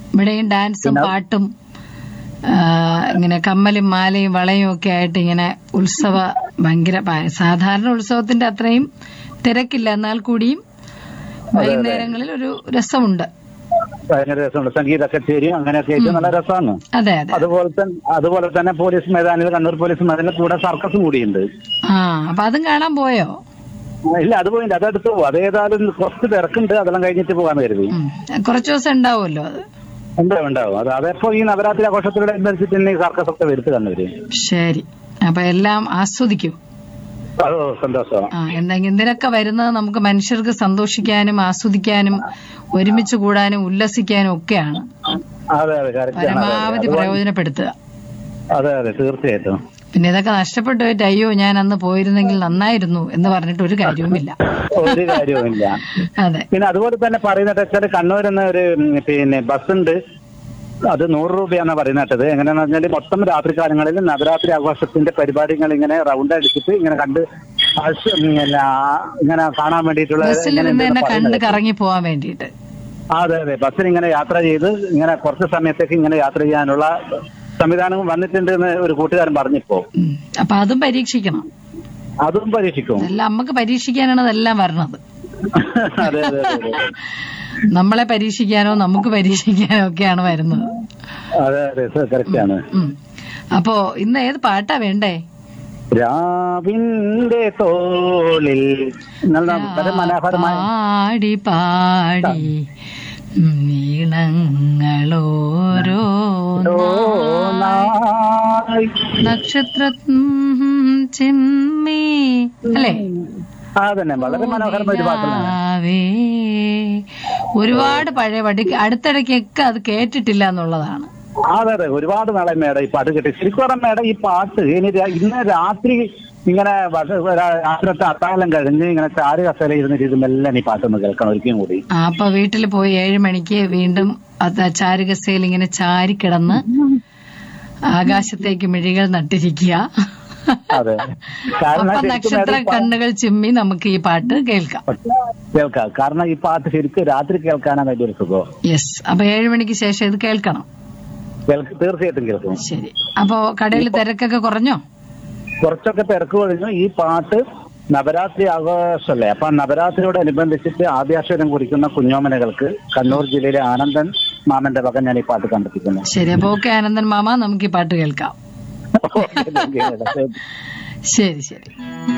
ഇവിടെയും ഡാൻസും പാട്ടും ആ, ഇങ്ങനെ കമ്മലും മാലയും വളയും ഒക്കെ ആയിട്ട് ഇങ്ങനെ ഉത്സവ ഭയങ്കര പ- സാധാരണ ഉത്സവത്തിന്റെ അത്രയും തിരക്കില്ല എന്നാൽ കൂടിയും വൈകുന്നേരങ്ങളിൽ ഒരു രസമുണ്ട് ഭയങ്കര രസമുണ്ട് സംഗീത കച്ചേരി അങ്ങനെയൊക്കെ ആയിട്ട് നല്ല രസമാണ് അതെ അതെ അതുപോലെ തന്നെ അതുപോലെ തന്നെ പോലീസ് മൈതാനിൽ കണ്ണൂർ പോലീസ് മൈതാനിൽ കൂടെ സർക്കസും കൂടിയുണ്ട് ആ അപ്പൊ അതും കാണാൻ പോയോ ഇല്ല അത് പോയില്ല അതടുത്ത് പോകും അത് ഏതായാലും കുറച്ച് തിരക്കുണ്ട് അതെല്ലാം കഴിഞ്ഞിട്ട് പോകാന്ന് കരുതി ഉം. കുറച്ച് ദിവസം ഉണ്ടാവുമല്ലോ അത് ഉണ്ടാവും ഉണ്ടാവും അത് അതെപ്പോ ഈ നവരാത്രി ആഘോഷത്തിലൂടെ അനുസരിച്ചിട്ട് തന്നെ ഈ സർക്കസ് ഒക്കെ വരുത്ത് കണ്ണൂര് ശരി അപ്പൊ എല്ലാം ആസ്വദിക്കും അത് സന്തോഷം ആ എന്തെങ്കിലും ഇതിനൊക്കെ വരുന്നത് നമുക്ക് മനുഷ്യർക്ക് സന്തോഷിക്കാനും ആസ്വദിക്കാനും ഒരുമിച്ച് കൂടാനും ഉല്ലസിക്കാനും ഒക്കെയാണ് അതെ അതെ കറക്റ്റ് ആണ് അതെ, പരമാവധി അതെ. പ്രയോജനപ്പെടുത്തുക അതെ അതെ തീർച്ചയായിട്ടും പിന്നെ ഇതൊക്കെ നഷ്ടപ്പെട്ടു പോയിട്ട് അയ്യോ ഞാൻ അന്ന് പോയിരുന്നെങ്കിൽ നന്നായിരുന്നു എന്ന് പറഞ്ഞിട്ട് ഒരു കാര്യവുമില്ല ഒരു കാര്യവുമില്ല അതെ പിന്നെ അതുപോലെ തന്നെ പറയുന്നത് വെച്ചാൽ കണ്ണൂരിന്ന് ഒരു ഉം, പിന്നെ ബസ് ഉണ്ട് അത് നൂറ് രൂപയാണ് പറയുന്നത് എങ്ങനെയാന്ന് പറഞ്ഞാൽ മൊത്തം രാത്രി കാലങ്ങളിൽ നവരാത്രി ആഘോഷത്തിന്റെ പരിപാടികൾ ഇങ്ങനെ റൗണ്ട് അടിച്ചിട്ട് ഇങ്ങനെ കണ്ട് ആവശ്യ- ഉം, പിന്നെ ആ- ഇങ്ങനെ കാണാൻ വേണ്ടിയിട്ടുള്ള ബസ്സിൽ ഇങ്ങനെ നിന്ന് തന്നെ എന്തെങ്കിലും കണ്ട് പറയുന്നത്. കറങ്ങി പോവാൻ വേണ്ടിയിട്ട് അതെ അതെ ബസ്സിൽ ഇങ്ങനെ യാത്ര ചെയ്ത് ഇങ്ങനെ കുറച്ച് സമയത്തേക്ക് ഇങ്ങനെ യാത്ര ചെയ്യാനുള്ള സംവിധാനം വന്നിട്ടുണ്ട് എന്ന് ഒരു കൂട്ടുകാരൻ പറഞ്ഞിപ്പോ ഉം. അപ്പൊ അതും പരീക്ഷിക്കണം അതും പരീക്ഷിക്കും അതെല്ലാം നമുക്ക് പരീക്ഷിക്കാനാണ് അതെല്ലാം വരണത് അതെ അതെ അതെ അതെ. നമ്മളെ പരീക്ഷിക്കാനോ നമുക്ക് പരീക്ഷിക്കാനോ ഒക്കെയാണ് വരുന്നത് അതെ അതെ കറക്റ്റ് ആണ് ഉം. അപ്പോ ഇന്ന് ഏത് പാട്ടാ വേണ്ടേ രാവിന്റെ തോളിൽ നല്ല വളരെ മനോഹരമായ പാടി പാടി നീളങ്ങളോരോ നാൾ. നക്ഷത്ര ചിമ്മി അല്ലേ ആ തന്നെ വളരെ മനോഹരമായ ഒരു പാട്ടാണ് നിലാവേ. ഒരുപാട് പഴയ പാട്ട് അടുത്തിടയ്ക്കൊക്കെ അത് കേട്ടിട്ടില്ല എന്നുള്ളതാണ് അതെ അതെ ഒരുപാട് നാളെ മേഡം ഈ പാട്ട് കിട്ടി ശരിക്കും പറഞ്ഞ മേഡം ഈ പാട്ട് ഇനി രാ- ഇന്ന് രാത്രി ഇങ്ങനെ വ- രാ- രാത്രിത്തെ അത്താഴം കഴിഞ്ഞ് ഇങ്ങനെ ചാരു കസേല ഇരുന്നിട്ട് ഇത് മെല്ലെ ഈ പാട്ടൊന്ന് കേൾക്കണം ഒരിക്കലും കൂടി ആ, അപ്പൊ വീട്ടിൽ പോയി ഏഴ് മണിക്ക് വീണ്ടും അത് ചാരുകസയിൽ ഇങ്ങനെ ചാരിക്കിടന്ന് ആകാശത്തേക്ക് മിഴികൾ നട്ടിരിക്കുക അതെ കാരണം അപ്പൊ ശരിക്കും നക്ഷത്ര മേഡം ഈ പാ- കണ്ണുകൾ ചിമ്മി നമുക്ക് ഈ പാട്ട് കേൾക്കാം കേൾക്കാം കാരണം ഈ പാട്ട് ശരിക്കും രാത്രി കേൾക്കാനാണ് അതിന്റെ ഒരു സുഖം യെസ് അപ്പൊ ഏഴ് മണിക്ക് ശേഷം ഇത് കേൾക്കണം കേൾക്ക് തീർച്ചയായിട്ടും കേൾക്കും ശരി അപ്പോ കടയിൽ തിരക്കൊക്കെ കുറഞ്ഞോ കുറച്ചൊക്കെ തിരക്ക് കഴിഞ്ഞു ഈ പാട്ട് നവരാത്രി ആഘോഷമല്ലേ അപ്പൊ നവരാത്രിയോടനുബന്ധിച്ചിട്ട് ആദ്യാക്ഷരം കുറിക്കുന്ന കുഞ്ഞോമനകൾക്ക് കണ്ണൂർ ജില്ലയിലെ ആനന്ദൻ മാമന്റെ വക ഞാൻ ഈ പാട്ട് കണ്ടെത്തിക്കുന്നു ശരി അപ്പൊ ഓക്കെ ആനന്ദൻ മാമ നമുക്ക് ഈ പാട്ട് കേൾക്കാം ശരി ശരി